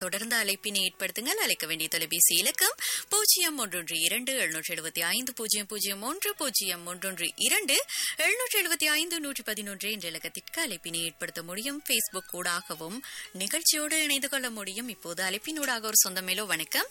தொடர்ந்து அழைப்பினை ஏற்படுத்துங்கள் அழைக்க வேண்டிய தொலைபேசி இலக்கம் பூஜ்ஜியம் ஒன்றொன்று இரண்டு எழுநூற்றி எழுபத்தி ஐந்து பூஜ்ஜியம் பூஜ்ஜியம் ஒன்று பூஜ்ஜியம் ஒன்றொன்று இரண்டு எழுநூற்றி எழுபத்தி ஐந்து நூற்றி பதினொன்று என்ற இலக்கத்திற்கு அழைப்பினை ஏற்படுத்த முடியும் பேஸ்புக் ஊடாகவும் நிகழ்ச்சியோடு இணைந்து கொள்ள முடியும் இப்போது அழைப்பினூடாக ஒரு சொந்த மேலோ வணக்கம்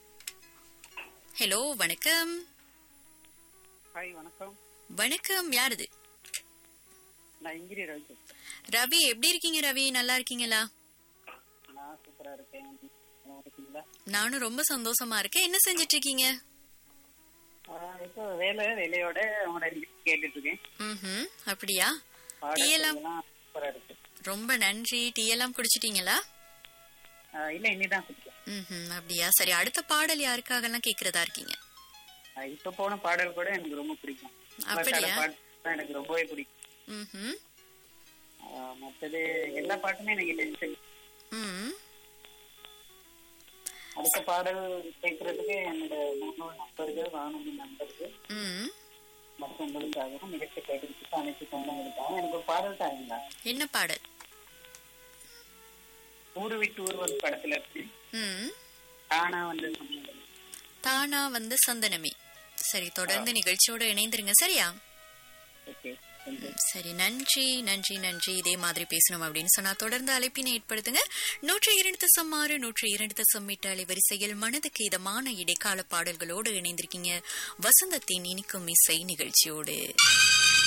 ஹலோ வணக்கம் ஹாய் வணக்கம் வணக்கம் யாருது நான் இங்கிரி ரவி பேசுறேன். ரவி எப்படி இருக்கீங்க ரவி நல்லா இருக்கீங்களா நான் சூப்பரா இருக்கேன் நல்லா இருக்கீங்களா நானும் ரொம்ப சந்தோஷமா இருக்கேன் என்ன செஞ்சிட்டு இருக்கீங்க ஆஹ் இப்போ வேலை வேலையோட உங்களோட நிகழ்ச்சி கேட்டுட்டு இருக்கேன் ம்ஹும். அப்படியா டீ பாடல் எல்லாம் எல்லாம் சூப்பரா இருக்கு ரொம்ப நன்றி டீ எல்லாம் குடிச்சிட்டீங்களா ஆஹ் இல்ல இனிதான் குடிச்சேன் ம்ஹும். அப்படியா சரி அடுத்த பாடல் யாருக்காகலாம் கேக்குறதா இருக்கீங்க ஆஹ் இப்ப போன பாடல் கூட எனக்கு ரொம்ப பிடிக்கும் அப்படியா? சில பாட்டு தான் எனக்கு ரொம்பவே பிடிக்கும் ம்ஹும். ஆஹ் மத்தது எல்லா பாட்டுமே எனக்கு டென்ஷன் ம். அடுத்த பாடல் கேட்கறதுக்கு என்னோட முன்னோர் நண்பர்கள் வானொலி நண்பர்கள் ம். மற்றவங்களுக்காகவும் நிகழ்ச்சி கேட்கறதுக்கு அனைத்து சொந்தங்களுக்காகவும் எனக்கு ஒரு பாடல் தாங்களா என்ன பாடல் ஊரு விட்டு ஊர் வந்து படத்துல இருக்கு ம். ஆனா வந்து சொன்னது தானா வந்த சந்தனமே சரி தொடர்ந்து நிகழ்ச்சியோட இணைந்திருங்க சரியா ஓகே தேங்க்யூ சரி நன்றி நன்றி நன்றி இதே மாதிரி பேசணும் அப்படின்னு சொன்னா தொடர்ந்து அழைப்பினை ஏற்படுத்துங்க நூற்றி இரண்டு தசம் ஆறு நூற்றி இரண்டு தசம் எட்டு அலைவரிசையில் மனதுக்கு இதமான இடைக்கால பாடல்களோடு இணைந்திருக்கீங்க வசந்தத்தின் இனிக்கும் இசை நிகழ்ச்சியோடு